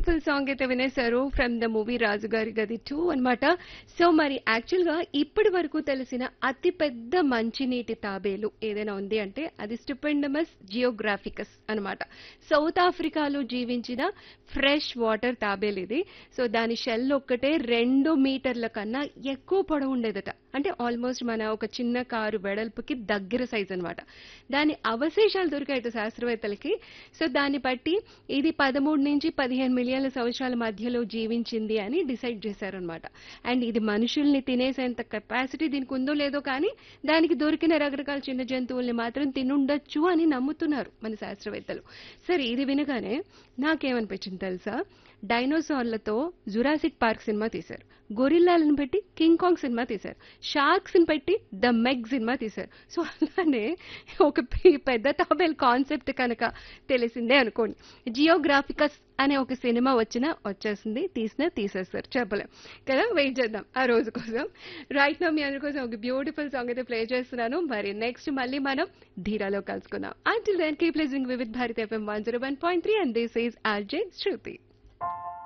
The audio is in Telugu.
బ్యూటిఫుల్ సాంగ్ అయితే వినేశారు ఫ్రమ్ ద మూవీ రాజుగారి గది టూ అన్నమాట సో మరి యాక్చువల్ గా ఇప్పటి వరకు తెలిసిన అతి పెద్ద మంచినీటి తాబేలు ఏదైనా ఉంది అంటే అది స్టిపెండమస్ జియోగ్రాఫికస్ అన్నమాట సౌత్ ఆఫ్రికాలో జీవించిన ఫ్రెష్ వాటర్ తాబేలు ఇది సో దాని షెల్ ఒక్కటే రెండు మీటర్ల కన్నా ఎక్కువ పొడవు ఉండేదట అంటే ఆల్మోస్ట్ మన ఒక చిన్న కారు వెడల్పుకి దగ్గర సైజ్ అన్నమాట దాని అవశేషాలు దొరికాయట శాస్త్రవేత్తలకి సో దాన్ని బట్టి ఇది పదమూడు నుంచి పదిహేను మిలియన్ల సంవత్సరాల మధ్యలో జీవించింది అని డిసైడ్ చేశారనమాట అండ్ ఇది మనుషుల్ని తినేసేంత కెపాసిటీ దీనికి ఉందో లేదో కానీ దానికి దొరికిన రకరకాల చిన్న జంతువుల్ని మాత్రం తినుండొచ్చు అని నమ్ముతున్నారు మన శాస్త్రవేత్తలు సరే ఇది వినగానే నాకేమనిపించింది తెలుసా డైనోసార్లతో జురాసిక్ పార్క్ సినిమా తీశారు గొరిల్లాలను పెట్టి కింగ్ కాంగ్ సినిమా తీశారు షార్క్స్ ని పెట్టి ద మెగ్ సినిమా తీశారు సో అలానే ఒక పె- పెద్ద తాబేల్ కాన్సెప్ట్ కనుక తెలిసిందే అనుకోండి జియోగ్రాఫికస్ అనే ఒక సినిమా వచ్చినా వచ్చేసింది తీసినా తీసేస్తారు చెప్పలేం కదా వెయిట్ చేద్దాం ఆ రోజు కోసం రైట్ నా మీ అందరి కోసం ఒక బ్యూటిఫుల్ సాంగ్ అయితే ప్లే చేస్తున్నాను మరి నెక్స్ట్ మళ్ళీ మనం ధీరాలో కలుసుకుందాం until then keep listening Vividh Bharat FM one zero one point three and this is RJ Shruti